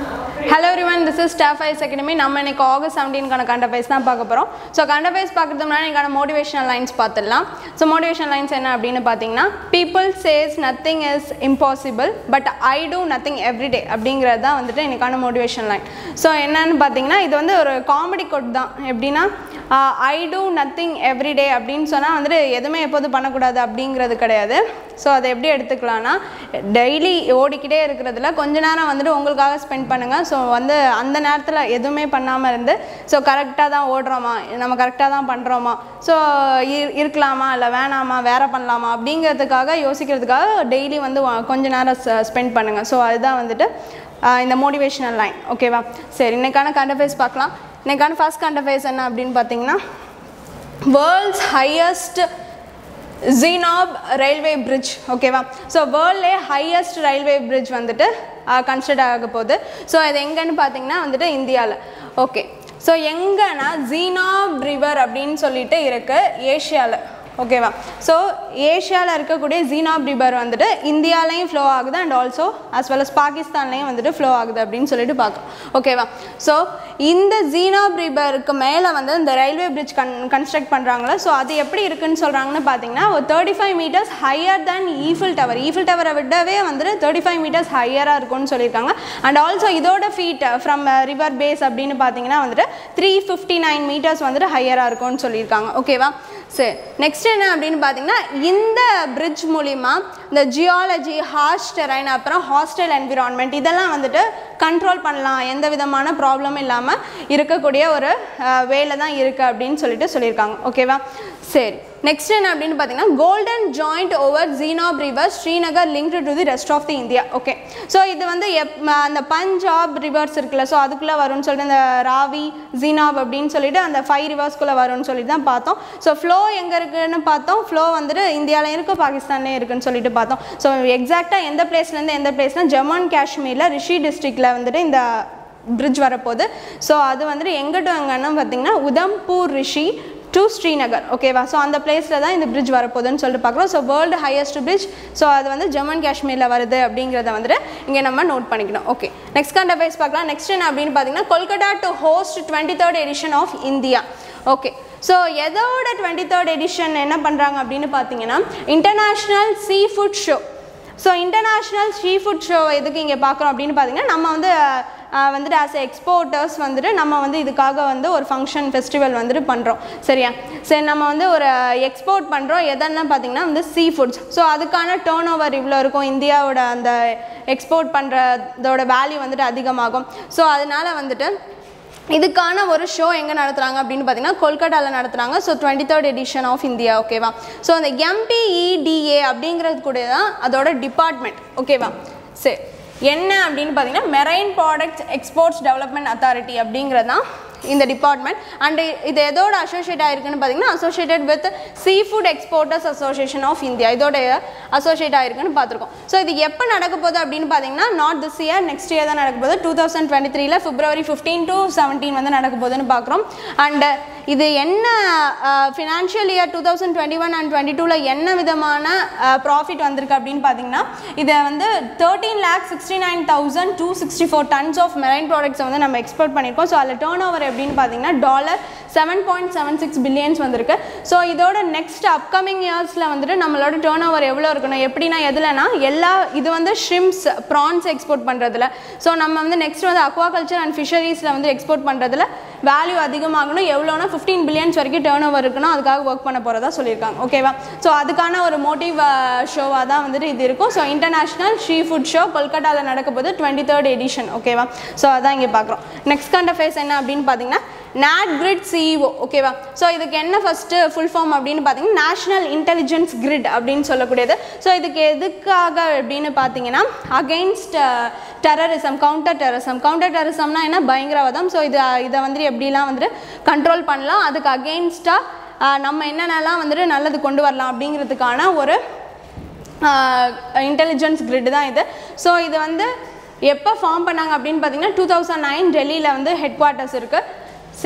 hello everyone this is staff eyes academy நம்ம இன்னைக்கு August செவன்டீன்கான கண்டபைஸ் தான் பார்க்க போகிறோம் ஸோ கண்டபைஸ் பார்க்கறது முன்னாடி எனக்கான மோட்டிவேஷனல் லைன்ஸ் பார்த்துடலாம் ஸோ மோட்டிவேஷனல் லைன்ஸ் என்ன அப்படின்னு பார்த்தீங்கன்னா people says nothing is impossible but I do nothing everyday அப்படிங்கிறது தான் வந்துட்டு எனக்கான மோட்டிவேஷன் லைன் ஸோ என்னன்னு பார்த்தீங்கன்னா இது வந்து ஒரு காமெடி கோட் தான் எப்படின்னா ஐ டூ நத்திங் எவ்ரிடே அப்படின்னு சொன்னால் வந்துட்டு எதுவுமே எப்போதும் பண்ணக்கூடாது அப்படிங்கிறது கிடையாது ஸோ அதை எப்படி எடுத்துக்கலாம்னா டெய்லி ஓடிக்கிட்டே இருக்கிறதுல கொஞ்ச நேரம் வந்துட்டு உங்களுக்காக ஸ்பெண்ட் பண்ணுங்கள் ஸோ வந்து அந்த நேரத்தில் எதுவுமே பண்ணாமல் இருந்து ஸோ கரெக்டாக தான் ஓடுறோமா நம்ம கரெக்டாக தான் பண்ணுறோமா ஸோ இருக்கலாமா இல்லை வேணாமா வேற பண்ணலாமா அப்படிங்கிறதுக்காக யோசிக்கிறதுக்காக டெய்லி வந்து வ- கொஞ்ச நேரம் ஸ்பெண்ட் பண்ணுங்கள் ஸோ அதுதான் வந்துட்டு ஆஹ் இந்த மோட்டிவேஷனல் லைன் ஓகேவா சரி இன்னைக்கான கண்டஃபேஸ் பார்க்கலாம் இன்னைக்கான ஃபர்ஸ்ட் கண்டஃபேஸ் என்ன அப்படின்னு பார்த்தீங்கன்னா world's highest Chenab railway bridge ஓகேவா ஸோ வேர்ல்ட்லே ஹையஸ்ட் ரயில்வே பிரிட்ஜ் வந்துட்டு கன்சிடர் ஆக போகுது ஸோ இது எங்கன்னு பார்த்தீங்கன்னா வந்துட்டு இந்தியாவில் ஓகே ஸோ எங்கன்னா ஜீனாப் ரிவர் அப்படின்னு சொல்லிட்டு இருக்கு ஏஷியாவில் ஓகேவா ஸோ ஏஷியாவில் இருக்கக்கூடிய ஜீனாப் ரிவர் வந்துட்டு இந்தியாலையும் ஃப்ளோ ஆகுது and also as well as பாகிஸ்தான்லேயும் வந்துட்டு ஃப்ளோ ஆகுது அப்படின்னு சொல்லிட்டு பார்க்கலாம் ஓகேவா ஸோ இந்த ஜீனாப் ரிவருக்கு மேலே வந்து இந்த ரயில்வே பிரிட்ஜ் கன் கன்ஸ்ட்ரக்ட் பண்ணுறாங்களா ஸோ அது எப்படி இருக்குன்னு சொல்கிறாங்கன்னு பார்த்தீங்கன்னா ஒரு thirty five metres higher than Eiffel tower Eiffel டவரை விடவே வந்துட்டு தேர்ட்டி ஃபைவ் மீட்டர்ஸ் ஹையராக இருக்கும்னு சொல்லியிருக்காங்க அண்ட் ஆல்சோ இதோட ஃபீட் ஃப்ரம் ரிவர் பேஸ் அப்படின்னு பார்த்தீங்கன்னா வந்துட்டு த்ரீ ஃபிஃப்டி நைன் மீட்டர்ஸ் வந்துட்டு ஹையராக இருக்கும்னு சொல்லியிருக்காங்க ஓகேவா சரி நெக்ஸ்ட் என்ன அப்படின்னு பார்த்தீங்கன்னா இந்த பிரிட்ஜ் மூலிமா இந்த ஜியாலஜி ஹார்ஷ் டெரைன் அப்புறம் ஹாஸ்டல் என்விரான்மெண்ட் இதெல்லாம் வந்துட்டு கண்ட்ரோல் பண்ணலாம் எந்த விதமான ப்ராப்ளமும் இல்லாமல் இருக்கக்கூடிய ஒரு வேலை தான் இருக்குது அப்படின்னு சொல்லிட்டு சொல்லியிருக்காங்க ஓகேவா சரி நெக்ஸ்ட் என்ன அப்படின்னு பார்த்தீங்கன்னா golden joint over Chenab river Srinagar linked to the rest of the India okay so இது வந்து எப் ம- அந்த பஞ்சாப் ரிவர்ஸ் இருக்குல்ல ஸோ அதுக்குள்ளே வரும்னு சொல்லிட்டு இந்த ராவி ஜீனாப் அப்படின்னு சொல்லிட்டு அந்த ஃபைவ் ரிவர்ஸ்குள்ளே வரும்னு சொல்லிட்டு தான் பார்த்தோம் ஸோ ஃப்ளோ எங்கே இருக்குன்னு பார்த்தோம் ஃப்ளோ வந்துட்டு இந்தியாவிலையும் இருக்குது பாகிஸ்தான்லேயும் இருக்குன்னு சொல்லிட்டு பார்த்தோம் ஸோ எக்ஸாக்டாக எந்த பிளேஸ்லேருந்து எந்த பிளேஸ்னால் ஜம்மு அண்ட் காஷ்மீரில் ரிஷி டிஸ்ட்ரிக்டில் வந்துட்டு இந்த பிரிட்ஜ் வரப்போகுது ஸோ அது வந்துட்டு எங்கே டு எங்கன்னா பார்த்தீங்கன்னா உதம்பூர் ரிஷி டு ஸ்ரீநகர் ஓகேவா ஸோ அந்த பிளேஸில் தான் இந்த பிரிட்ஜ் வரப்போகுதுன்னு சொல்லிட்டு பார்க்குறோம் so world highest bridge so அது வந்து ஜம்மு அண்ட் காஷ்மீரில் வருது அப்படிங்கிறத வந்துட்டு இங்கே நம்ம நோட் பண்ணிக்கணும் ஓகே நெக்ஸ்ட் கண்டபைஸ் பார்க்கலாம் நெக்ஸ்ட் என்ன அப்படின்னு பார்த்தீங்கன்னா Kolkata to host twenty third edition of India okay so எதோட டுவெண்ட்டி தேர்ட் எடிஷன் என்ன பண்ணுறாங்க அப்படின்னு பார்த்தீங்கன்னா international seafood show so international seafood show எதுக்கு இங்கே பார்க்குறோம் அப்படின்னு பார்த்தீங்கன்னா நம்ம வந்து அஹ், வந்துட்டு ஆஸ் எக்ஸ்போர்ட்டர்ஸ் வந்துட்டு நம்ம வந்து இதுக்காக வந்து ஒரு ஃபங்க்ஷன் ஃபெஸ்டிவல் வந்துட்டு பண்ணுறோம் சரியா சரி நம்ம வந்து ஒரு எக்ஸ்போர்ட் பண்ணுறோம் எதன்னா பார்த்தீங்கன்னா வந்து சீ ஃபுட்ஸ் ஸோ அதுக்கான டேர்ன் ஓவர் இவ்வளோ இருக்கும் இந்தியாவோட அந்த எக்ஸ்போர்ட் பண்ணுறதோட வேல்யூ வந்துட்டு அதிகமாகும் ஸோ அதனால வந்துட்டு இதுக்கான ஒரு ஷோ எங்கே நடத்துகிறாங்க அப்படின்னு பார்த்தீங்கன்னா கொல்கட்டாவில் நடத்துகிறாங்க so twenty third edition of India ஓகேவா ஸோ அந்த எம்பிஇடிஏ அப்படிங்கிறது கூட தான் அதோட டிபார்ட்மெண்ட் ஓகேவா சரி என்ன அப்படின்னு பார்த்தீங்கன்னா marine products exports development authority அப்படிங்கிறது தான் இந்த டிபார்ட்மெண்ட் அண்ட் இது எதோட அசோசியேட் ஆயிருக்குன்னு பார்த்தீங்கன்னா associated with seafood exporters association of India இதோட அசோசியேட் ஆயிருக்குன்னு பார்த்துருக்கோம் ஸோ இது எப்போ நடக்க போகுது அப்படின்னு பார்த்தீங்கன்னா not this year next year தான் நடக்க போகுது டூ தௌசண்ட் டுவெண்ட்டி த்ரீல பிப்ரவரி ஃபிஃப்டீன் டு செவன்டீன் வந்து நடக்க போகுதுன்னு பார்க்குறோம் அண்ட் இது என்ன financial year two thousand twenty one and twenty டூவில் என்ன விதமான ப்ராஃபிட் வந்திருக்கு அப்படின்னு பார்த்தீங்கன்னா இதை வந்து thirteen lakh sixty nine thousand two sixty four tons of marine ப்ராடக்ட்ஸை வந்து நம்ம எக்ஸ்போர்ட் பண்ணியிருக்கோம் ஸோ அதில் டேர்ன் ஓவர் எப்படின்னு பார்த்தீங்கன்னா dollar seven point seven six billions வந்திருக்கு ஸோ இதோட நெக்ஸ்ட் அப்கமிங் இயர்ஸில் வந்துட்டு நம்மளோட டேர்ன் ஓவர் எவ்வளோ இருக்கணும் எப்படின்னா எதுலனா எல்லா இது வந்து ஷ்ரிம்ஸ் ப்ரான்ஸ் எக்ஸ்போர்ட் பண்ணுறதுல ஸோ நம்ம வந்து நெக்ஸ்ட் வந்து அக்வாகல்ச்சர் அண்ட் ஃபிஷரிஸில் வந்து எக்ஸ்போர்ட் பண்ணுறதுல வேல்யூ அதிகமாகணும் எவ்வளோனா ஃபிஃப்டீன் பில்லியன்ஸ் வரைக்கும் டேர்ன் ஓவர் இருக்குன்னா அதுக்காக ஒர்க் பண்ண போகிறதா சொல்லியிருக்காங்க ஓகேவா ஸோ அதுக்கான ஒரு மோட்டிவ் ஷோவாக தான் வந்துட்டு இது இருக்கும் so international seafood show கொல்கட்டாவில் நடக்க போது டுவெண்ட்டி தேர்ட் எடிஷன் ஓகேவா ஸோ அதான் இங்கே பார்க்குறோம் நெக்ஸ்ட் கண்ட ஃபேஸ் என்ன அப்படின்னு பார்த்தீங்கன்னா நாட் கிரிட் சிஇஓ ஓகேவா ஸோ இதுக்கு என்ன ஃபஸ்ட்டு ஃபுல் ஃபார்ம் அப்படின்னு பார்த்தீங்கன்னா நேஷனல் இன்டெலிஜென்ஸ் கிரிட் அப்படின்னு சொல்லக்கூடியது ஸோ இதுக்கு எதுக்காக அப்படின்னு பார்த்தீங்கன்னா against terrorism counter terrorism counter டெரரிசம்னா என்ன பயங்கரவாதம் ஸோ இது இதை வந்துட்டு எப்படிலாம் வந்துட்டு கண்ட்ரோல் பண்ணலாம் அதுக்கு அகெயின்ஸ்டாக நம்ம என்னென்னலாம் வந்துட்டு நல்லது கொண்டு வரலாம் அப்படிங்கிறதுக்கான ஒரு இன்டெலிஜென்ஸ் கிரிட் தான் இது ஸோ இது வந்து எப்போ ஃபார்ம் பண்ணாங்க அப்படின்னு பார்த்தீங்கன்னா டூ தௌசண்ட் நைன் டெல்லியில் வந்து ஹெட் குவார்ட்டர்ஸ் இருக்குது சரி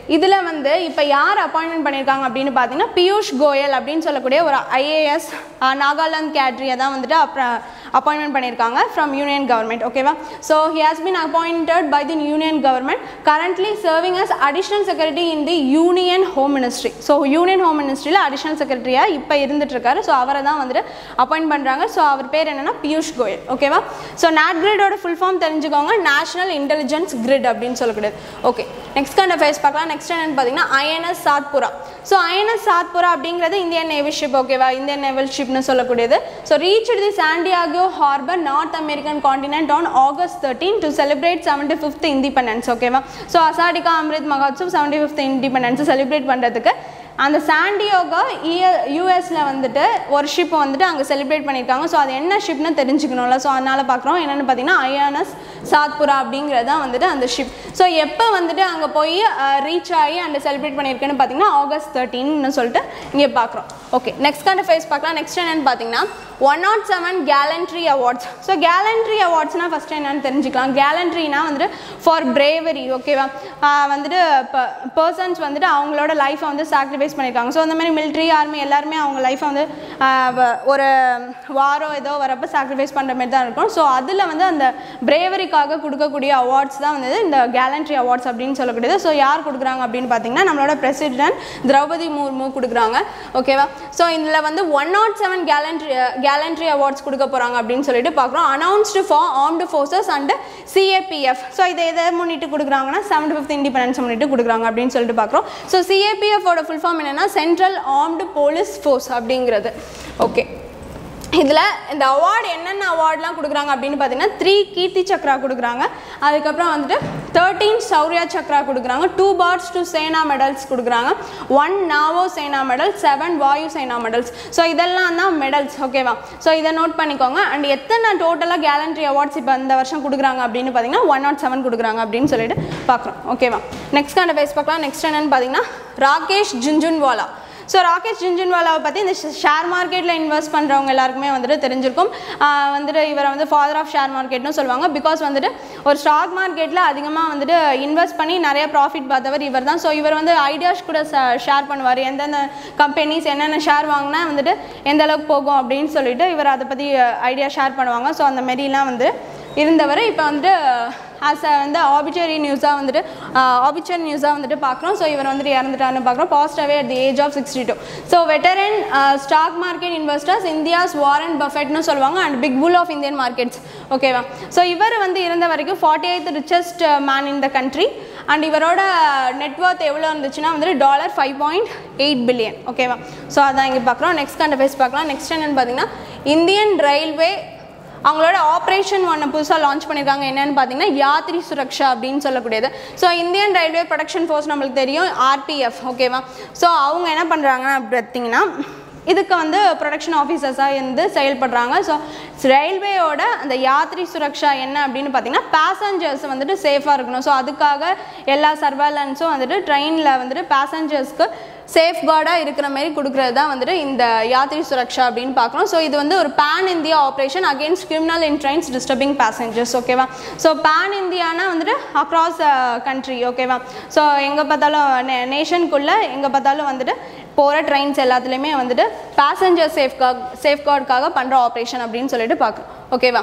இதில் வந்து இப்போ யார் அப்பாயின்மெண்ட் பண்ணியிருக்காங்க அப்படின்னு பார்த்தீங்கன்னா பியூஷ் கோயல் அப்படின்னு சொல்லக்கூடிய ஒரு ஐஏஎஸ் நாகாலாந்து கேட்ரியை தான் வந்துட்டு அப்புறம் அப்பாயின்மெண்ட் பண்ணியிருக்காங்க ஃப்ரம் யூனியன் கவர்மெண்ட் ஓகேவா so he has been appointed by the union government currently serving as additional secretary in the union home ministry so union home மினிஸ்ட்ரியில் அடிஷனல் செக்ரட்டரியாக இப்போ இருந்துட்டு இருக்காரு ஸோ அவரை தான் வந்துட்டு அப்பாயிண்ட் பண்ணுறாங்க ஸோ அவர் பேர் என்னன்னா பியூஷ் கோயல் ஓகேவா ஸோ நாட் கிரிடோட ஃபுல் ஃபார்ம் தெரிஞ்சுக்கோங்க நேஷனல் இன்டெலிஜென்ஸ் கிரிட் அப்படின்னு சொல்லக்கூடியது ஓகே நெக்ஸ்ட் கண்ட ஃபேஸ் பார்க்கலாம் நெக்ஸ்ட் என்னன்னு பார்த்தீங்கன்னா INS Satpura so INS Satpura அப்படிங்கிறது இந்தியன் நேவி ஷிப் ஓகேவா இந்தியன் நேவல் ஷிப்னு சொல்லக்கூடியது so reach the San Diego harbour north American continent on August thirteen to celebrate seventy fifth independence ஓகேவா so Azadi ka Amrit Mahotsav seventy fifth independence celebrate பண்ணுறதுக்கு அந்த சாண்டியோகா யூஎஸில் வந்துட்டு ஒரு ஷிப் வந்துட்டு அங்கே செலிப்ரேட் பண்ணியிருக்காங்க ஸோ அது என்ன ஷிப்னு தெரிஞ்சுக்கணும்ல ஸோ அதனால் பார்க்குறோம் என்னென்னு பார்த்தீங்கன்னா ஐஎன்எஸ் சாத்புரா அப்படிங்கிறது தான் வந்துட்டு அந்த ஷிப் ஸோ எப்போ வந்துட்டு அங்கே போய் ரீச் ஆகி அந்த செலிப்ரேட் பண்ணியிருக்குன்னு பார்த்தீங்கன்னா ஆகஸ்ட் தேர்ட்டின்னு சொல்லிட்டு இங்கே பார்க்குறோம் ஓகே நெக்ஸ்ட் கண்ட ஃபேஸ் பார்க்கலாம் நெக்ஸ்ட் என்னென்னு பார்த்தீங்கன்னா one nought seven gallantry awards so gallantry அவார்ட்ஸ்னால் ஃபஸ்ட்டு என்னென்னு தெரிஞ்சுக்கலாம் கேலண்ட்ரினா வந்துட்டு ஃபார் பிரேவரி ஓகேவா வந்துட்டு பர்சன்ஸ் வந்துட்டு அவங்களோட லைஃப்பை வந்து சாக்ரிஃபைஸ் பண்ணியிருக்காங்க ஸோ அந்த மாதிரி மிலிட்ரி ஆர்மி எல்லாருமே அவங்க லைஃப்பை வந்து ஆஹ் வ- ஒரு வாரோ ஏதோ வரப்போ சாக்ரிஃபைஸ் பண்ணுற மாதிரி தான் இருக்கும் ஸோ அதில் வந்து அந்த பிரேவரிக்காக கொடுக்கக்கூடிய அவார்ட்ஸ் தான் வந்து இந்த கேலண்ட்ரி அவார்ட்ஸ் அப்படின்னு சொல்லக்கூடியது ஸோ யார் கொடுக்குறாங்க அப்படின்னு பார்த்தீங்கன்னா நம்மளோட பிரசிடென்ட் திரௌபதி முர்மு கொடுக்குறாங்க ஓகேவா ஸோ இதில் வந்து one nought seven gallantry gallantry awards கொடுக்க போகிறாங்க அப்படின்னு சொல்லிட்டு பார்க்குறோம் announced for armed forces and CAPF so இதை எதை முன்னிட்டு கொடுக்குறாங்கன்னா செவன்டி ஃபிஃப்த் இண்டிபெண்டன்ஸ் முன்னிட்டு கொடுக்குறாங்க அப்படின்னு சொல்லிட்டு பார்க்குறோம் ஸோ சிஏபிஎஃபோட ஃபுல் ஃபார்ம் என்னன்னா சென்ட்ரல் ஆர்ம்டு போலீஸ் ஃபோர்ஸ் அப்படிங்கிறது ஓகே இதில் இந்த அவார்டு என்னென்ன அவார்ட்லாம் கொடுக்குறாங்க அப்படின்னு பார்த்தீங்கன்னா த்ரீ கீர்த்தி சக்ரா கொடுக்குறாங்க அதுக்கப்புறம் வந்துட்டு தேர்ட்டீன் சௌர்யா சக்ரா கொடுக்குறாங்க two parts to Sena medals கொடுக்குறாங்க one Nao Sena medal seven Vayu Sena medals so இதெல்லாம் தான் மெடல்ஸ் ஓகேவா ஸோ இதை நோட் பண்ணிக்கோங்க அண்ட் எத்தனை டோட்டலாக கேலண்ட்ரி அவார்ட்ஸ் இப்போ இந்த வருஷம் கொடுக்குறாங்க அப்படின்னு பார்த்தீங்கன்னா ஒன் நாட் செவன் கொடுக்குறாங்க அப்படின்னு சொல்லிட்டு பார்க்குறோம் ஓகேவா நெக்ஸ்ட் அந்த பேஸ் பார்க்கலாம் நெக்ஸ்ட் என்னன்னு பார்த்தீங்கன்னா ராகேஷ் ஜுன்ஜுன்வாலா ஸோ ராகேஷ் ஜின்ஜின்வாலாவை பற்றி இந்த ஷேர் மார்க்கெட்டில் இன்வெஸ்ட் பண்ணுறவங்க எல்லாருக்குமே வந்துட்டு தெரிஞ்சிருக்கும் ஆஹ் வந்துட்டு இவரை வந்து ஃபாதர் ஆஃப் ஷேர் மார்க்கெட்னு சொல்லுவாங்க பிகாஸ் வந்துட்டு ஒரு ஸ்டாக் மார்க்கெட்டில் அதிகமாக வந்துட்டு இன்வெஸ்ட் பண்ணி நிறைய ப்ராஃபிட் பார்த்தவர் இவர் தான் ஸோ இவர் வந்து ஐடியாஸ் கூட ஷேர் பண்ணுவார் எந்தெந்த கம்பெனிஸ் என்னென்ன ஷேர் வாங்கினா வந்துட்டு எந்த அளவுக்கு போகும் அப்படின்னு சொல்லிட்டு இவர் அதை பற்றி ஐடியா ஷேர் பண்ணுவாங்க ஸோ அந்த மாரிலாம் வந்து இருந்தவர் இப்போ வந்துட்டு ஆஸ் அ வந்து ஆபிச்சரி நியூஸாக வந்துட்டு ஆபிச்சரி நியூஸாக வந்துட்டு பார்க்குறோம் ஸோ இவர் வந்துட்டு இறந்துட்டாருன்னு பார்க்குறோம் passed away at the age of sixty two so veteran stock market investors India's Warren பஃபெட்னு சொல்லுவாங்க and big bull of Indian markets ஓகேவா ஸோ இவர் வந்து இருந்த வரைக்கும் forty eighth richest man in the country and இவரோட நெட்ஒர்த் எவ்வளோ இருந்துச்சுன்னா வந்துட்டு dollar five point eight billion ஓகேவா ஸோ அதான் இங்கே பார்க்குறோம் நெக்ஸ்ட் கண்ட ஃபேஸ் பார்க்கலாம் நெக்ஸ்ட் என்னன்னு பார்த்தீங்கன்னா இந்தியன் ரயில்வே அவங்களோட ஆப்ரேஷன் ஒன்று புதுசாக லான்ச் பண்ணியிருக்காங்க என்னன்னு பார்த்தீங்கன்னா யாத்ரி சுரக்ஷா அப்படின்னு சொல்லக்கூடியது so Indian railway protection force நம்மளுக்கு தெரியும் ஆர்பிஎஃப் ஓகேவா ஸோ அவங்க என்ன பண்ணுறாங்க பார்த்தீங்கன்னா இதுக்கு வந்து ப்ரொடக்ஷன் ஆஃபீஸர்ஸாக இருந்து செயல்படுறாங்க ஸோ ரயில்வேயோட அந்த யாத்ரி சுரக்ஷா என்ன அப்படின்னு பார்த்தீங்கன்னா பேசஞ்சர்ஸ் வந்துட்டு சேஃபாக இருக்கணும் ஸோ அதுக்காக எல்லா சர்வேலன்ஸும் வந்துட்டு ட்ரெயினில் வந்துட்டு பேசஞ்சர்ஸ்க்கு சேஃப்கார்டாக இருக்கிற மாதிரி கொடுக்குறது தான் வந்துட்டு இந்த யாத்ரி சுரக்ஷா அப்படின்னு பார்க்குறோம் ஸோ இது வந்து ஒரு pan India operation against criminal in trains disturbing passengers ஓகேவா ஸோ பேன் இந்தியானா வந்துட்டு அக்ராஸ் கண்ட்ரி ஓகேவா ஸோ எங்கே பார்த்தாலும் நே நேஷனுக்குள்ளே எங்கே பார்த்தாலும் வந்துட்டு போகிற ட்ரெயின்ஸ் எல்லாத்துலேயுமே வந்துட்டு பேசஞ்சர் சேஃப்கார்ட் சேஃப்கார்டுக்காக பண்ணுற ஆப்ரேஷன் அப்படின்னு சொல்லிட்டு பார்க்குறோம் ஓகேவா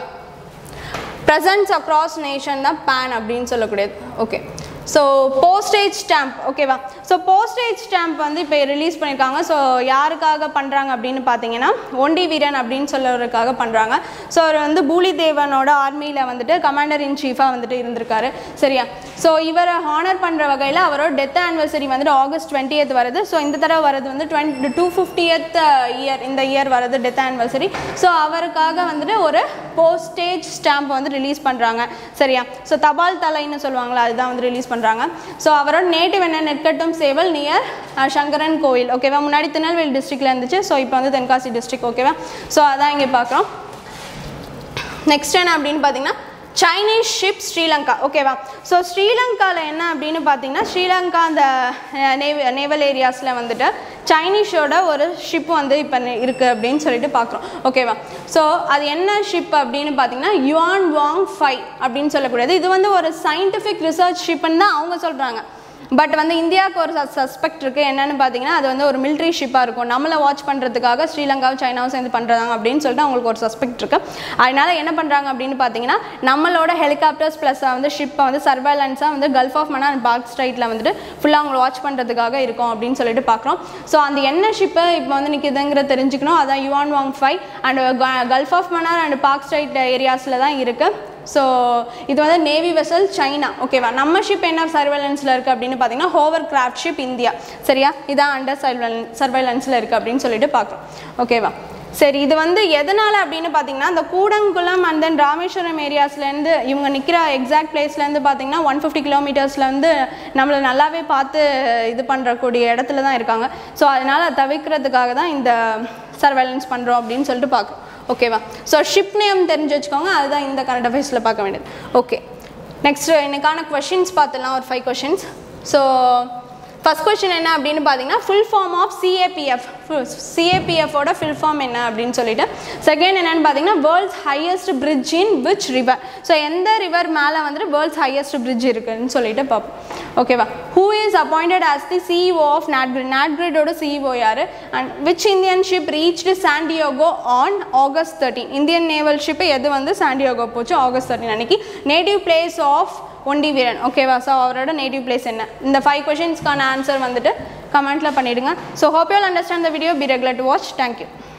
ப்ரெசன்ஸ் அக்ராஸ் நேஷன் தான் பேன் அப்படின்னு சொல்லக்கூடியது ஓகே ஸோ போஸ்டேஜ் ஸ்டாம்ப் ஓகேவா ஸோ போஸ்டேஜ் ஸ்டாம்ப் வந்து இப்போ ரிலீஸ் பண்ணியிருக்காங்க ஸோ யாருக்காக பண்ணுறாங்க அப்படின்னு பார்த்தீங்கன்னா ஒண்டி வீரன் அப்படின்னு சொல்லுறதுக்காக பண்ணுறாங்க ஸோ அவர் வந்து பூலிதேவனோட ஆர்மியில் வந்துட்டு கமாண்டர் இன் சீஃபாக வந்துட்டு இருந்திருக்காரு சரியா ஸோ இவரை ஹானர் பண்ணுற வகையில் அவரோட டெத் ஆனிவர்சரி வந்துட்டு ஆகஸ்ட் டுவெண்ட்டியத் வருது ஸோ இந்த தடவை வரது வந்து டுவெண்ட்டி டூ ஃபிஃப்டியத் இயர் இந்த இயர் வரது டெத் ஆனிவர்சரி ஸோ அவருக்காக வந்துட்டு ஒரு போஸ்டேஜ் ஸ்டாம்ப் வந்து ரிலீஸ் பண்ணுறாங்க சரியா ஸோ தபால் தலைன்னு சொல்லுவாங்களா அதுதான் வந்து ரிலீஸ் பண்ணுறாங்க ஸோ அவரோட நேட்டிவ் என்ன நெற்கட்டும் சேவல் நியர் சங்கரன் கோயில் ஓகேவா முன்னாடி திருநெல்வேலி டிஸ்ட்ரிக்டில் இருந்துச்சு ஸோ இப்போ வந்து தென்காசி டிஸ்ட்ரிக்ட் ஓகேவா ஸோ அதான் இங்கே பார்க்குறோம் நெக்ஸ்ட் என்ன அப்படின்னு பார்த்தீங்கன்னா சைனீஸ் ஷிப் ஸ்ரீலங்கா ஓகேவா ஸோ ஸ்ரீலங்காவில் என்ன அப்படின்னு பார்த்தீங்கன்னா ஸ்ரீலங்கா அந்த நேவ நேவல் ஏரியாஸில் வந்துட்டு சைனீஷோட ஒரு ஷிப் வந்து இப்போ இருக்குது அப்படின்னு சொல்லிட்டு பார்க்குறோம் ஓகேவா ஸோ அது என்ன ஷிப் அப்படின்னு பார்த்தீங்கன்னா யுவான் வாங் ஃபை அப்படின்னு சொல்லக்கூடியது இது வந்து ஒரு சயின்டிஃபிக் ரிசர்ச் ஷிப்னு தான் அவங்க சொல்கிறாங்க பட் வந்து இந்தியாவுக்கு ஒரு சஸ்பெக்ட் இருக்குது என்னன்னு பார்த்தீங்கன்னா அது வந்து ஒரு மிலிட்ரி ஷிப்பாக இருக்கும் நம்மளை வாட்ச் பண்ணுறதுக்காக ஸ்ரீலங்காவும் சைனாவும் சேர்ந்து பண்ணுறாங்க அப்படின்னு சொல்லிட்டு அவங்களுக்கு ஒரு சஸ்பெக்ட் இருக்குது அதனால என்ன பண்ணுறாங்க அப்படின்னு பார்த்தீங்கன்னா நம்மளோட ஹெலிகாப்டர்ஸ் ப்ளஸ் வந்து ஷிப்பை வந்து சர்வைலன்ஸாக வந்து gulf of Mannar and Palk ஸ்ட்ரைட்டில் வந்துட்டு ஃபுல்லாக அவங்களை வாட்ச் பண்ணுறதுக்காக இருக்கும் அப்படின்னு சொல்லிட்டு பார்க்குறோம் ஸோ அந்த என்ன ஷிப்பு இப்போ வந்து நிற்கிதுங்கிற தெரிஞ்சுக்கணும் அதான் Yuan Wang five and gulf of Mannar and Palk strait ஏரியாஸில் தான் இருக்குது ஸோ இது வந்து நேவி வெசல் சைனா ஓகேவா நம்ம ஷிப் என்ன சர்வைலன்ஸில் இருக்குது அப்படின்னு பார்த்தீங்கன்னா ஹோவர் கிராஃப்ட் ஷிப் இந்தியா சரியா இதான் அண்டர் சர்வைலன் சர்வைலன்ஸில் இருக்குது அப்படின்னு சொல்லிட்டு பார்க்குறோம் ஓகேவா சரி இது வந்து எதனால் அப்படின்னு பார்த்தீங்கன்னா இந்த கூடங்குளம் அண்ட் தென் ராமேஸ்வரம் ஏரியாஸ்லேருந்து இவங்க நிற்கிற எக்ஸாக்ட் பிளேஸ்லேருந்து பார்த்தீங்கன்னா ஒன் ஃபிஃப்டி கிலோமீட்டர்ஸ்லேருந்து நம்மளை நல்லாவே பார்த்து இது பண்ணுறக்கூடிய இடத்துல தான் இருக்காங்க ஸோ அதனால் தவிர்க்கிறதுக்காக தான் இந்த சர்வைலன்ஸ் பண்ணுறோம் அப்படின்னு சொல்லிட்டு பார்க்குறோம் ஓகேவா ஸோ ஷிப் நேம் தெரிஞ்சு வச்சுக்கோங்க அதுதான் இந்த கரண்ட் அஃபேர்ஸில் பார்க்க வேண்டியது ஓகே நெக்ஸ்ட் எனக்கான கொஷின்ஸ் பார்த்துலாம் ஒரு five questions so first question என்ன அப்படின்னு பார்த்தீங்கன்னா ஃபுல் ஃபார்ம் ஆஃப் சிஏபிஎஃப் சிஏபிஎஃபோட ஃபுல் ஃபார்ம் என்ன அப்படின்னு சொல்லிட்டு செகண்ட் என்னன்னு பார்த்தீங்கன்னா world's highest bridge in which river so எந்த ரிவர் மேலே வந்துட்டு வேர்ல்ட்ஸ் ஹையஸ்ட் பிரிட்ஜ் இருக்குன்னு சொல்லிட்டு பார்ப்போம் ஓகேவா who is appointed as the CEO of NATGRID நாட்கிரிடோட சிஇஓ யார் and which Indian ship reached San Diego on August thirteen Indian naval ship எது வந்து சாண்டியோகோ போச்சு ஆகஸ்ட் தேர்ட்டின் அன்னைக்கு native place of Ondi Veeran ஓகேவா ஸோ அவரோட நேட்டிவ் பிளேஸ் என்ன இந்த ஃபைவ் கொஷின்ஸ்க்கான ஆன்சர் வந்துட்டு கமெண்ட்டில் பண்ணிவிடுங்க so hope you'll understand the video be regular to watch thank you